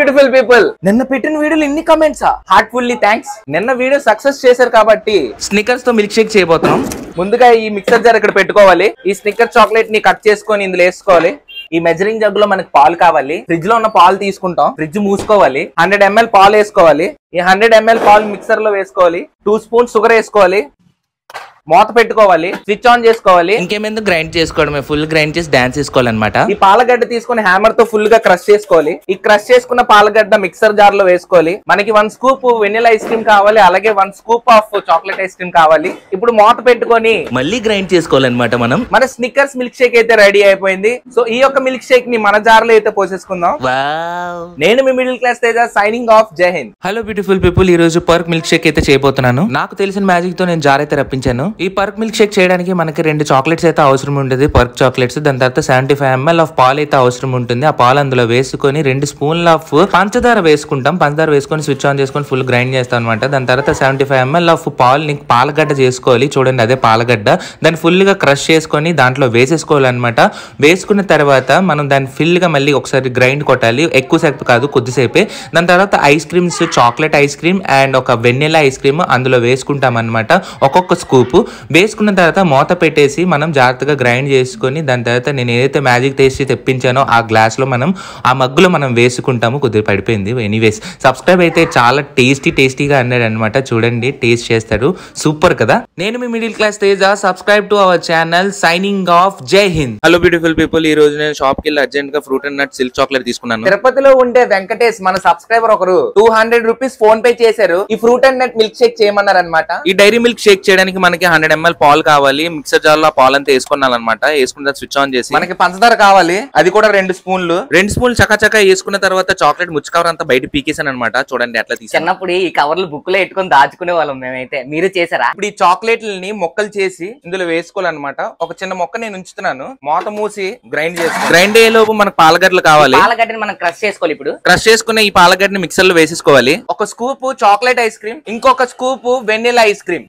beautiful people నిన్న పెట్టిన వీడియోలు ఇన్ని కమెంట్స్ హార్ట్ఫుల్లీ థ్యాంక్స్ నిన్న వీడియో సక్సెస్ చేశారు కాబట్టి స్నిక్కర్స్ తో మిల్క్ షేక్ చేయబోతున్నాం ముందుగా ఈ మిక్సర్ జార్ ఇక్కడ పెట్టుకోవాలి ఈ స్నిక్కర్ చాక్లెట్ ని కట్ చేసుకొని ఇందులో వేసుకోవాలి ఈ మెజరింగ్ జగ్ లో మనకి పాలు కావాలి ఫ్రిడ్జ్ లో ఉన్న పాలు తీసుకుంటాం ఫ్రిడ్జ్ మూసుకోవాలి హండ్రెడ్ ఎంఎల్ పాలు వేసుకోవాలి ఈ హండ్రెడ్ ఎంఎల్ పాలు మిక్సర్ లో వేసుకోవాలి టూ స్పూన్ షుగర్ వేసుకోవాలి మూత పెట్టుకోవాలి స్విచ్ ఆన్ చేసుకోవాలి ఇంకేమెందుకు గ్రైండ్ చేసుకోవడమే ఫుల్ గ్రైండ్ చేసి డాన్స్ చేసుకోవాలన్నమాట ఈ పాలగడ్డ తీసుకుని హ్యామర్ తో ఫుల్ గా క్రష్ చేసుకోవాలి ఈ క్రష్ చేసుకున్న పాలగడ్డ మిక్సర్ జార్ లో వేసుకోవాలి మనకి one scoop vanilla ice cream కావాలి అలాగే one scoop of chocolate ice cream కావాలి ఇప్పుడు మూత పెట్టుకొని మళ్ళీ గ్రైండ్ చేసుకోవాలన్నమాట మనం మన స్నిక్కర్స్ మిల్క్ షేక్ అయితే రెడీ అయిపోయింది సో ఈ యొక్క మిల్క్ షేక్ ని మన జార్ లో అయితే పోసేసుకుందాం వావ్ నేను మీ middle class Teja signing off Jai Hind hello beautiful people ఈ రోజు పర్క్ మిల్క్ షేక్ అయితే చేయబోతున్నాను నాకు తెలిసిన మ్యాజిక్ తో నేను జార్ అయితే రప్పించాను ఈ పర్క్ మిల్క్ షేక్ చేయడానికి మనకి రెండు చాక్లెట్స్ అయితే అవసరం ఉంటుంది పర్క్ చాక్లెట్స్ దాని తర్వాత సెవెంటీ ఫైవ్ ఎంఎల్ ఆఫ్ పాలు అయితే అవసరం ఉంటుంది ఆ పాలు అందులో వేసుకొని రెండు స్పూన్ల ఆఫ్ పంచదార వేసుకుంటాం పంచదార వేసుకొని స్విచ్ ఆన్ చేసుకొని ఫుల్ గ్రైండ్ చేస్తాం అనమాట దాని తర్వాత సెవెంటీ ఫైవ్ ఎంఎల్ ఆఫ్ పాలు పాలగడ్డ చేసుకోవాలి చూడండి అదే పాలగడ్డ దాన్ని ఫుల్ గా క్రష్ చేసుకొని దాంట్లో వేసేసుకోవాలన్నమాట వేసుకున్న తర్వాత మనం దాన్ని ఫిల్ గా మళ్ళీ ఒకసారి గ్రైండ్ కొట్టాలి ఎక్కువసేపు కాదు కొద్దిసేపే దాని తర్వాత ice creams chocolate ice cream and ఒక వెన్నెలా ఐస్ క్రీమ్ అందులో వేసుకుంటాం అనమాట ఒక్కొక్క స్కూప్ వేసుకున్న తర్వాత మూత పెట్టేసి మనం జాగ్రత్తగా గ్రైండ్ చేసుకొని దాని తర్వాత నేను ఏదైతే మ్యాజిక్ టేస్ట్ తెప్పించానో ఆ గ్లాస్ లో మనం ఆ మగ్గులో మనం వేసుకుంటాము కొద్దిగా పడిపోయింది ఎనీవేస్ సబ్స్క్రైబ్ అయితే చాలా టేస్టీ టేస్టీగా అన్నాడు అనమాట చూడండి టేస్ట్ చేస్తారు సూపర్ కదా నేను మీ middle class Teja subscribe to our channel signing off Jai Hind hello beautiful people ఈ రోజు నేను షాప్ కి వెళ్ళి అర్జెంట్ గా fruit and nut silk chocolate తీసుకున్నాను తిరుపతిలో ఉండే వెంకటేష్ మన సబ్స్క్రైబర్ ఒకరు two hundred rupees PhonePe చేశారు ఈ fruit and nut milkshake చేయమన్నారు అనమాట ఈ డైరీ మిల్క్ షేక్ చేయడానికి మనకి హండ్రెడ్ ఎంఎల్ పాలు కావాలి మిక్సర్ జార్ లో ఆ పాలు అంతా వేసుకున్నానమాట వేసుకున్న తర్వాత స్విచ్ ఆన్ చేసి మనకి పంచదార కావాలి అది కూడా రెండు స్పూన్లు రెండు స్పూన్లు చకచక వేసుకున్న తర్వాత చాక్లెట్ ముచ్చు కవర్ అంతా బయట పీకేసాను అనమాట చూడండి అట్లా తీసాను చిన్నప్పుడు ఈ కవర్లు బుక్ లో పెట్టుకొని దాచుకునే వాళ్ళం మేమైతే మీరు చేసారా ఇప్పుడు ఈ చాక్లెట్లని మొక్కలు చేసి ఇందులో వేసుకోవాలన్నమాట ఒక చిన్న మొక్క నేను ఉంచుతున్నాను మూత మూసి గ్రైండ్ చేసి గ్రైండ్ అయ్యే లోపు మనకు పాలగడ్డలు కావాలి పాలగడ్డని మనం క్రష్ చేసుకోవాలి ఇప్పుడు క్రష్ చేసుకున్న ఈ పాలగడ్డని మిక్సర్ లో వేసేసుకోవాలి ఒక స్కూప్ చాక్లెట్ ఐస్ క్రీమ్ ఇంకొక స్కూప్ వెన్నెలా ఐస్ క్రీమ్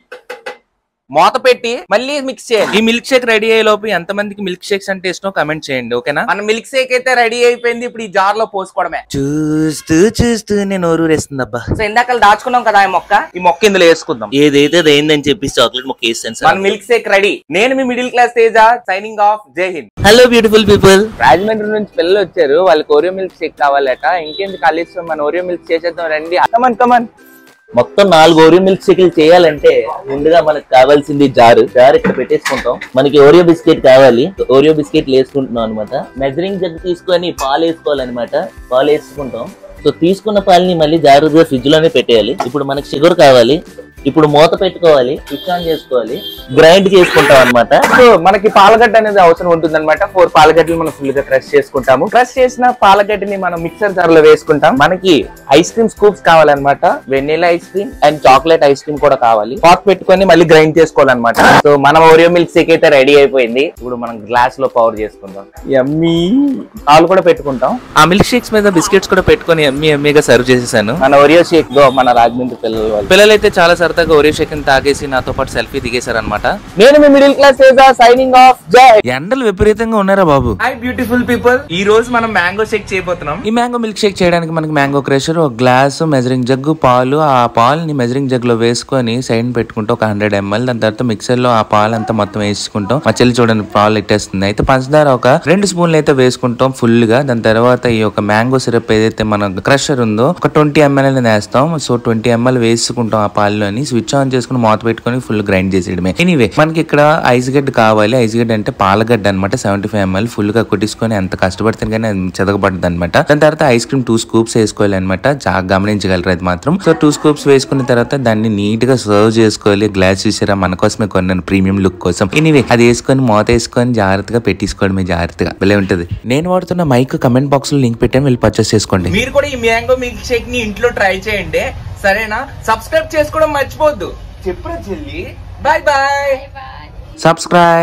మూత పెట్టి మళ్ళీ మిక్స్ చేయాలి ఈ మిల్క్ షేక్ రెడీ అయ్యే లోపు ఎంత మందికి మిల్క్ షేక్స్ అంటే ఇష్టం కమెంట్ చేయండి ఓకేనా మన మిల్క్ షేక్ అయితే రెడీ అయిపోయింది ఇప్పుడు ఈ జార్ లో పోసుకోవడమే చూస్తూ చూస్తూ నేను ఊరూరేస్తుంది అబ్బా సో ఇందాక దాచుకున్నాం కదా ఆ మొక్క ఈ మొక్క ఇందులో వేసుకుందాం ఏదైతే అయిందని చెప్పి చాక్లెట్ మొక్క వేసాను మన మిల్క్ షేక్ రెడీ నేను మీ middle class Teja signing off Jai Hind hello beautiful people Rajahmundry నుంచి పిల్లలు వచ్చారు వాళ్ళకి ఓరియో మిల్క్ షేక్ కావాలట ఇంకెందుకు కలిసి మన ఓరియో మిల్క్ చేసేద్దాం రండి కమన్ కమన్ మొత్తం నాలుగు ఓరియో మిల్క్ షేకులు చేయాలంటే ముందుగా మనకు కావాల్సింది జారు జార్ ఇక్కడ పెట్టేసుకుంటాం మనకి ఓరియో బిస్కెట్ కావాలి ఓరియో బిస్కెట్ వేసుకుంటున్నాం అనమాట మెజరింగ్ జగ్ తీసుకొని పాలు వేసుకోవాలన్నమాట పాలు వేసుకుంటాం సో తీసుకున్న పాలని మళ్ళీ జాగ్రత్తగా ఫ్రిడ్జ్ లోనే పెట్టేయాలి ఇప్పుడు మనకి షుగర్ కావాలి ఇప్పుడు మూత పెట్టుకోవాలి స్విచ్ ఆన్ చేసుకోవాలి గ్రైండ్ చేసుకుంటాం అన్నమాట సో మనకి పాలగడ్డ అనేది అవసరం ఉంటుంది అనమాట ఫోర్ పాలగడ్డలు మనం ఫుల్ గా క్రష్ చేసుకుంటాము క్రష్ చేసిన పాలగడ్డని మనం మిక్సర్ జార్ లో వేసుకుంటాం మనకి ఐస్ క్రీమ్ స్కూప్స్ కావాలన్నమాట vanilla ice cream and chocolate ice cream కూడా కావాలి పాట్ పెట్టుకొని మళ్ళీ గ్రైండ్ చేసుకోవాలన్నమాట సో మన ఓరియో మిల్క్ షేక్ అయితే రెడీ అయిపోయింది ఇప్పుడు మనం గ్లాస్ లో పవర్ చేసుకుందాం ఎమ్మీ పాలు కూడా పెట్టుకుంటాం ఆ మిల్క్ షేక్స్ మీద బిస్కెట్స్ కూడా పెట్టుకొని ఎమ్మి ఎమ్మిగా సర్వ్ చేసేసాను మన ఓరియో షేక్ దో మన రాజమండ్రి పిల్లల వాళ్ళు పిల్లలైతే చాలా సరదాగా ఒరే షేక్ తాగేసి నాతో పాటు సెల్ఫీ దిగేశారనమాట నేను మీ middle class signing off Jai ఎండలు విపరీతంగా ఉన్నారా బాబు హాయ్ బ్యూటిఫుల్ పీపుల్ ఈ రోజు మనం మ్యాంగో షేక్ చేయబోతున్నాం ఈ మ్యాంగో మిల్క్ షేక్ చేయడానికి మనకి మ్యాంగో క్రషర్ ఒక గ్లాస్ మెజరింగ్ జగ్గు పాలు ఆ పాలని మెజరింగ్ జగ్ లో వేసుకొని సైడ్ పెట్టుకుంటూ ఒక హండ్రెడ్ ఎంఎల్ దాని తర్వాత మిక్సర్ లో ఆ పాలు అంతా మొత్తం వేసుకుంటాం మా చెల్లి చూడండి పాలు ఇట్టేస్తుంది అయితే పంచదార ఒక రెండు స్పూన్లు అయితే వేసుకుంటాం ఫుల్ గా దాని తర్వాత ఈ యొక్క మ్యాంగో సిరప్ ఏదైతే మన క్రషర్ ఉందో ఒక ట్వంటీ ఎంఎల్ వేస్తాం సో ట్వంటీ ఎంఎల్ వేసుకుంటాం ఆ పాలని స్విచ్ ఆన్ చేసుకుని మూత పెట్టుకొని ఫుల్ గ్రైండ్ చేసేయడమే ఎనీవే మనకి ఇక్కడ ఐస్ గడ్డ కావాలి ఐస్ గడ్డ అంటే పాలగడ్డ అనమాట సెవెంటీ ఫైవ్ ఎంఎల్ ఫుల్ గా కొట్టించుకొని ఎంత కష్టపడితే కానీ అది చెదగబడుతుంది అనమాట దాని తర్వాత ఐస్ క్రీమ్ టూ స్కూప్స్ వేసుకోవాలి అనమాట చాలా గమనించగలరు అది మాత్రం సో టూ స్కూప్స్ వేసుకున్న తర్వాత దాన్ని నీట్ గా సర్వ్ చేసుకోవాలి గ్లాస్ చూసారా మన కోసమే కొన్నాను ప్రీమియం లుక్ కోసం ఎనీవే అది వేసుకొని మూత వేసుకొని జాగ్రత్తగా పెట్టేసుకోవడం మీ జాగ్రత్తగా భలే ఉంటది నేను వాడుతున్న మైక్ కమెంట్ బాక్స్ లో లింక్ పెట్టాను వెళ్ళి పర్చేస్ చేసుకోండి మీరు కూడా ఈ మ్యాంగో మిల్క్ షేక్ ని ఇంట్లో ట్రై చేయండి సరేనా సబ్స్క్రైబ్ చేసుకోవడం మర్చిపోవద్దు చెప్పురా చెల్లి bye bye subscribe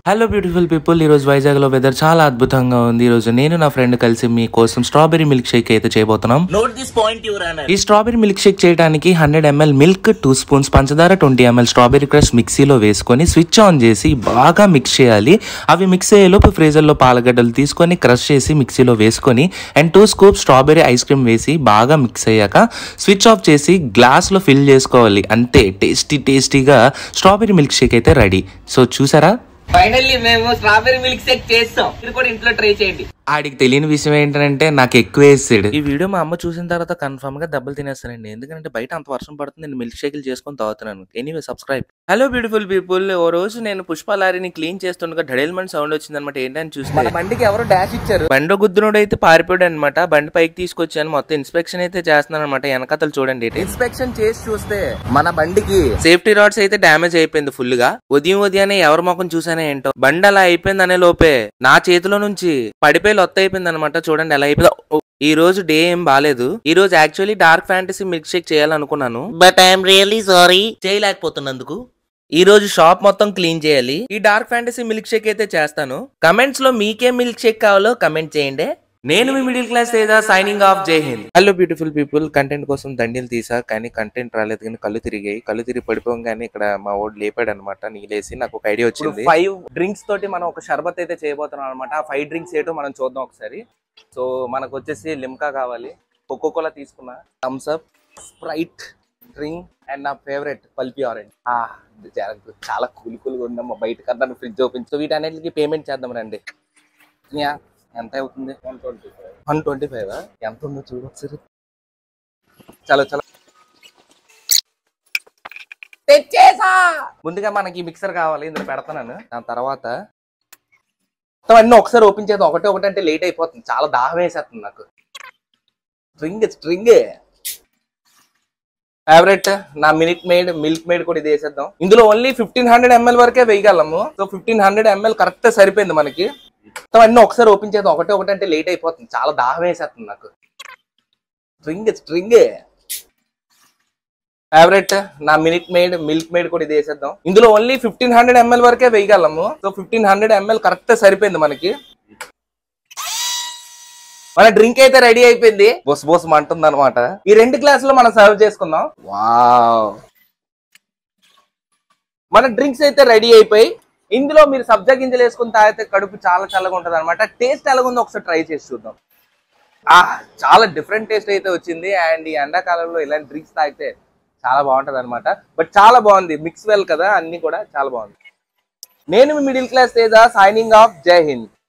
hello beautiful people ఈ రోజు వైజాగ్ లో వెదర్ చాలా అద్భుతంగా ఉంది ఈ రోజు నేను నా ఫ్రెండ్ కలిసి మీ కోసం స్ట్రాబెరీ మిల్క్ షేక్ అయితే చేయబోతున్నాం note this point your honour ఈ స్ట్రాబెరీ మిల్క్ షేక్ చేయడానికి hundred ML milk two spoons పంచదార ట్వంటీ ఎంఎల్ స్ట్రాబెరీ క్రష్ మిక్సీలో వేసుకొని స్విచ్ ఆన్ చేసి బాగా మిక్స్ చేయాలి అవి మిక్స్ అయ్యేలోపు ఫ్రీజర్లో పాలగడ్డలు తీసుకొని క్రష్ చేసి మిక్సీలో వేసుకొని and two scoop strawberry ice cream వేసి బాగా మిక్స్ అయ్యాక స్విచ్ ఆఫ్ చేసి గ్లాస్లో ఫిల్ చేసుకోవాలి అంతే టేస్టీ టేస్టీగా స్ట్రాబెరీ మిల్క్ షేక్ అయితే రెడీ సో చూసారా ఫైనల్లీ మేము స్ట్రాబెరీ మిల్క్ షేక్ చేస్తాం మీరు కూడా ఇంట్లో ట్రై చేయండి ఆడికి తెలియని విషయం ఏంటంటే నాకు ఎక్కువ వేసాడు ఈ వీడియో మా అమ్మ చూసిన తర్వాత కన్ఫర్మ్ గా దెబ్బలు తినేస్తానండి ఎందుకంటే బయట అంత వర్షం పడుతుంది నేను మిల్క్ షేకులు చేసుకొని తాగుతున్నాను anyway subscribe hello beautiful people ఓ రోజు నేను పుష్ప లారీని క్లీన్ చేస్తుండగా ఢడేల్మెంట్ సౌండ్ వచ్చింది అనమాట ఏంటని చూస్తే బండికి ఎవరు డాష్ ఇచ్చారు బండి గుద్దునుడు అయితే పారిపోయాడు అనమాట బండి పైకి తీసుకొచ్చాను మొత్తం ఇన్స్పెక్షన్ అయితే చేస్తున్నాను అనమాట వెనకతలు చూడండి ఇన్స్పెక్షన్ చేసి చూస్తే మన బండికి సేఫ్టీ రాడ్స్ అయితే డ్యామేజ్ అయిపోయింది ఫుల్ గా ఉదయం ఉదయాన్నే ఎవరి ముఖం చూసానే ఏంటో బండి అలా అయిపోయింది అనే లోపే నా చేతిలో నుంచి పడిపోయి లొత్త అయిపోయింది అనమాట చూడండి ఎలా అయిపోయిందో ఓ, ఈ రోజు డే ఏం బాలేదు ఈ రోజు actually Dark Fantasy milkshake చేయాలనుకున్నాను బట్ ఐఎమ్ రియల్లీ సారీ చేయలేకపోతున్నందుకు ఈ రోజు షాప్ మొత్తం క్లీన్ చేయాలి ఈ డార్క్ ఫ్యాంటసీ మిల్క్ షేక్ అయితే చేస్తాను కమెంట్స్ లో మీకే మిల్క్ షేక్ కావాలో కమెంట్ చేయండి నేను మీ మిడిల్ క్లాస్ లేదా signing off Jai Hind hello beautiful people content కోసం దండీలు తీసా కానీ కంటెంట్ రాలేదు కానీ కళ్ళు తిరిగాయి కళ్ళు తిరిగి పడిపోగానే ఇక్కడ మా ఓడి లేపాడు అనమాట నీలేసి నాకు ఒక ఐడియా ఇప్పుడు వచ్చింది ఫైవ్ డ్రింక్స్ తోటి మనం ఒక షర్బత్ అయితే చేయబోతున్నాం అనమాట ఆ ఫైవ్ డ్రింక్స్ ఏంటో మనం చూద్దాం ఒకసారి సో మనకు వచ్చేసి లిమ్కా కావాలి కోకో కోలా తీసుకున్నా Thums Up Sprite drink and నా ఫేవరెట్ పల్పి ఆరెంజ్ ఆ ఇది చాలా చాలా కూల్ కూల్గా ఉందమ్మా బయట కన్నా ఫ్రిడ్జ్ ఓపెన్ సో వీటన్నిటికి పేమెంట్ చేద్దాం రండి యా, ఎంత అవుతుంది వన్ ట్వంటీ ఫైవ్ ఎంత ఉందో చూడు ఒకసారి చాలా చాలా తెచ్చేసా ముందుగా మనకి మిక్సర్ కావాలి ఇందులో పెడతాను దాని తర్వాత మొత్తం అన్ని ఒకసారి ఓపెన్ చేద్దాం ఒకటే ఒకటి అంటే లేట్ అయిపోతుంది చాలా దాహం వేసేస్తుంది నాకు స్ట్రింగ్ స్ట్రింగ్ ఫేవరెట్ నా మిల్క్ మేడ్ మిల్క్ మేడ్ కూడా ఇది వేసేద్దాం ఇందులో ఓన్లీ ఫిఫ్టీన్ హండ్రెడ్ ఎంఎల్ వరకే వేయగలము so fifteen hundred ML correct సరిపోయింది మనకి మొత్తం అన్ని ఒకసారి ఓపెన్ చేద్దాం ఒకటే ఒకటి అంటే లేట్ అయిపోతుంది చాలా దాహం వేసేస్తుంది నాకు స్ట్రింగ్ స్ట్రింగ్ ఫేవరెట్ నా మిల్క్ మేడ్ మిల్క్ మేడ్ కూడా ఇది వేసేద్దాం ఇందులో ఓన్లీ ఫిఫ్టీన్ హండ్రెడ్ ఎంఎల్ వరకే వేయగలము so fifteen hundred ML correct సరిపోయింది మనకి మన డ్రింక్ అయితే రెడీ అయిపోయింది బొస్ బొస్ అంటుంది అనమాట ఈ రెండు గ్లాసులు మనం సర్వ్ చేసుకుందాం వావ్ మన డ్రింక్స్ అయితే రెడీ అయిపోయి ఇందులో మీరు సబ్జా గింజలు వేసుకుని తాగితే కడుపు చాలా చల్లగా ఉంటది అనమాట టేస్ట్ ఎలాగుందో ఒకసారి ట్రై చేసి చూద్దాం ఆ చాలా డిఫరెంట్ టేస్ట్ అయితే వచ్చింది అండ్ ఈ ఎండాకాలంలో ఇలాంటి డ్రింక్స్ తాగితే చాలా బాగుంటది అనమాట బట్ చాలా బాగుంది మిక్స్ వెల్ కదా అన్ని కూడా చాలా బాగుంది నేను మీ middle class Teja signing off Jai Hind